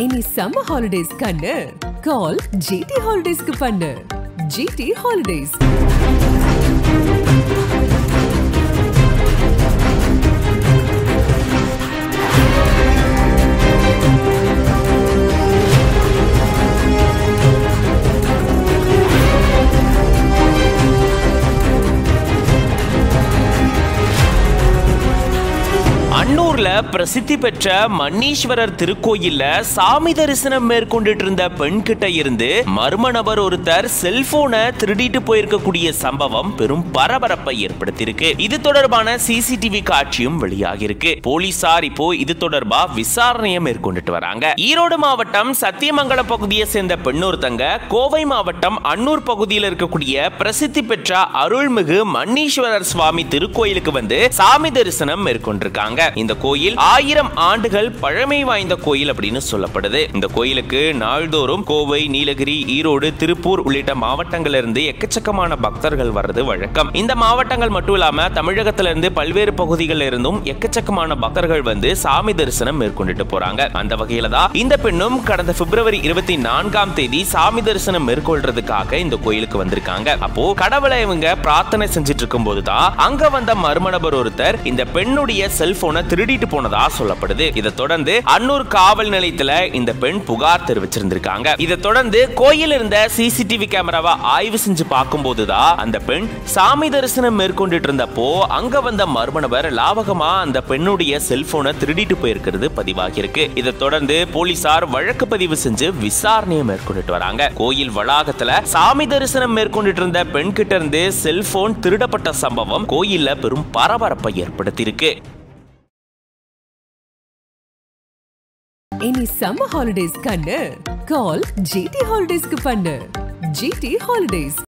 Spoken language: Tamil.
இனி சம்மர் ஹாலிடேஸ் கண்ணு கால் ஜிடி ஹாலிடேஸ்க்கு பண்ணு ஜிடி ஹாலிடேஸ் அன்னூர்ல பிரசித்தி பெற்ற மன்னீஸ்வரர் திருக்கோயில்ல சாமி தரிசனம் மேற்கொண்டுட்டு இருந்த பெண் கிட்ட இருந்து மர்ம நபர் ஒருத்தர் செல்போனை திருடிட்டு போயிருக்கக்கூடிய சம்பவம் பெரும் பரபரப்பை ஏற்படுத்தியிருக்கு இது தொடர்பான சிசிடிவி காட்சியும் வெளியாகிருக்கு போலீசார் இப்போ இது தொடர்பா விசாரணையை மேற்கொண்டுட்டு வராங்க ஈரோடு மாவட்டம் சத்தியமங்கலம் பகுதியை சேர்ந்த பெண் ஒருத்தங்க கோவை மாவட்டம் அன்னூர் பகுதியில் இருக்கக்கூடிய பிரசித்தி பெற்ற அருள்மிகு மன்னீஸ்வரர் சுவாமி திருக்கோயிலுக்கு வந்து சாமி தரிசனம் மேற்கொண்டிருக்காங்க இந்த கோயில் ஆயிரம் ஆண்டுகள் பழமை வாய்ந்த கோயில் அப்படின்னு சொல்லப்படுது இந்த கோயிலுக்கு நாள்தோறும் கோவை நீலகிரி ஈரோடு திருப்பூர் உள்ளிட்ட மாவட்டங்கள்ல இருந்து எக்கச்சக்கமான பக்தர்கள் வர்றது வழக்கம் இந்த மாவட்டங்கள் மட்டும் இல்லாம தமிழகத்துல இருந்து பல்வேறு பகுதிகளில் இருந்தும் எக்கச்சக்கமான பக்தர்கள் வந்து சாமி தரிசனம் மேற்கொண்டுட்டு போறாங்க அந்த வகையில தான் இந்த பெண்ணும் கடந்த பிப்ரவரி இருபத்தி நான்காம் தேதி சாமி தரிசனம் மேற்கொள்றதுக்காக இந்த கோயிலுக்கு வந்திருக்காங்க அப்போ கடவுளை இவங்க பிரார்த்தனை செஞ்சுட்டு இருக்கும் போதுதான் அங்க வந்த மர்ம நபர் ஒருத்தர் இந்த பெண்ணுடைய செல்போனை திருடிட்டு போனதா சொல்லப்படுது இதை தொடர்ந்து அன்னூர் காவல் நிலையத்துல இந்த பெண் புகார் தெரிவிச்சிருந்திருக்காங்க இதை தொடர்ந்து கோயில் இருந்த சிசிடிவி கேமராவை ஆய்வு செஞ்சு பார்க்கும்போதுதான் அந்த பெண் சாமி தரிசனம் மேற்கொண்டுட்டு இருந்தப்போ அங்க வந்த மர்ம நபர் லாபகமா அந்த பெண்ணுடைய செல்போனை திருடிட்டு போயிருக்கிறது பதிவாகியிருக்கு இதை தொடர்ந்து போலீசார் வழக்கு பதிவு செஞ்சு விசாரணையை மேற்கொண்டுட்டு வராங்க கோயில் வளாகத்துல சாமி தரிசனம் மேற்கொண்டுட்டு இருந்த பெண் கிட்ட இருந்து செல்போன் திருடப்பட்ட சம்பவம் கோயில்ல பெரும் பரபரப்பை ஏற்படுத்தியிருக்கு இனி சம்மர் ஹாலிடேஸ் கண்ணு கால் ஜிடி ஹாலிடேஸ்க்கு பண்ணு ஜிடி ஹாலிடேஸ்